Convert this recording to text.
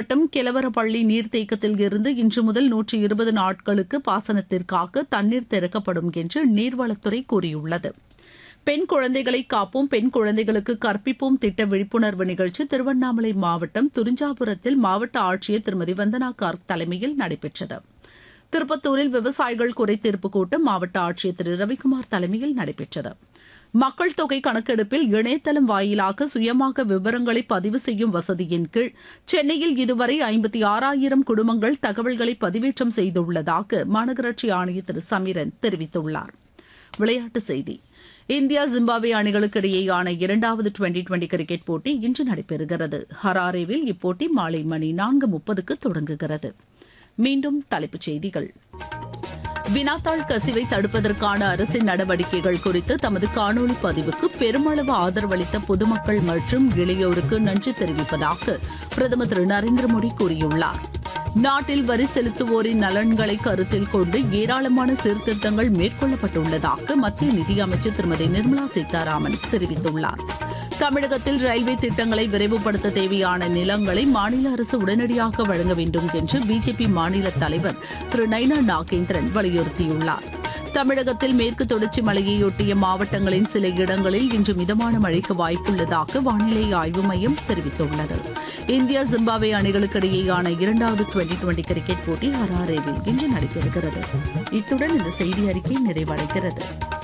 மாவட்டம் கெலவரப்பள்ளி நீர்த்தேக்கத்தில் இருந்து இன்று முதல் நூற்றி இருபது நாட்களுக்கு பாசனத்திற்காக தண்ணீர் திறக்கப்படும் என்று நீர்வளத்துறை கூறியுள்ளது பெண் குழந்தைகளை காப்போம் பெண் குழந்தைகளுக்கு கற்பிப்போம் திட்ட விழிப்புணர்வு நிகழ்ச்சி திருவண்ணாமலை மாவட்டம் துரிஞ்சாபுரத்தில் மாவட்ட ஆட்சியர் திருமதி வந்தனா கார்க் தலைமையில் நடைபெற்றது திருப்பத்தூரில் விவசாயிகள் குறைதீர்ப்பு கூட்டம் மாவட்ட ஆட்சியர் திரு ரவிக்குமார் தலைமையில் நடைபெற்றது மக்கள் தொகை கணக்கெடுப்பில் இணையதளம் வாயிலாக சுயமாக விவரங்களை பதிவு செய்யும் வசதியின் கீழ் சென்னையில் இதுவரை ஐம்பத்தி ஆறாயிரம் குடும்பங்கள் தகவல்களை பதிவேற்றம் செய்துள்ளதாக மாநகராட்சி ஆணையர் திரு சமீரன் தெரிவித்துள்ளார் விளையாட்டுச் செய்தி இந்தியா ஜிம்பாப்வே அணிகளுக்கு இடையேயான இரண்டாவது டுவெண்டி டுவெண்டி கிரிக்கெட் போட்டி இன்று நடைபெறுகிறது ஹராரேவில் இப்போட்டி மாலை மணி நான்கு முப்பதுக்கு தொடங்குகிறது மீண்டும் தலைப்புச் செய்திகள் வினாத்தாள் கசிவை தடுப்பதற்கான அரசின் நடவடிக்கைகள் குறித்து தமது காணொலி பதிவுக்கு பெருமளவு ஆதரவளித்த பொதுமக்கள் மற்றும் இளையோருக்கு நன்றி தெரிவிப்பதாக பிரதமர் திரு நரேந்திர மோடி கூறியுள்ளார் நாட்டில் வரி செலுத்துவோரின் நலன்களை கருத்தில் கொண்டு ஏராளமான சீர்திருத்தங்கள் மேற்கொள்ளப்பட்டுள்ளதாக மத்திய நிதியமைச்சர் திருமதி நிர்மலா சீதாராமன் தெரிவித்துள்ளார் தமிழகத்தில் ரயில்வே திட்டங்களை விரைவுபடுத்த தேவையான நிலங்களை மாநில அரசு உடனடியாக வழங்க வேண்டும் என்று பிஜேபி மாநில தலைவர் திரு நைனா நாகேந்திரன் வலியுறுத்தியுள்ளார் தமிழகத்தில் மேற்கு தொடர்ச்சி மலையையொட்டிய மாவட்டங்களின் சில இடங்களில் இன்று மிதமான மழைக்கு வாய்ப்புள்ளதாக வானிலை ஆய்வு மையம் தெரிவித்துள்ளது இந்தியா ஜிம்பாப்வே அணிகளுக்கு இடையேயான இரண்டாவது டுவெண்டி டுவெண்டி கிரிக்கெட் போட்டி ஹராரேவில் இன்று நடைபெறுகிறது இத்துடன் இந்த செய்தி அறிக்கை நிறைவடைகிறது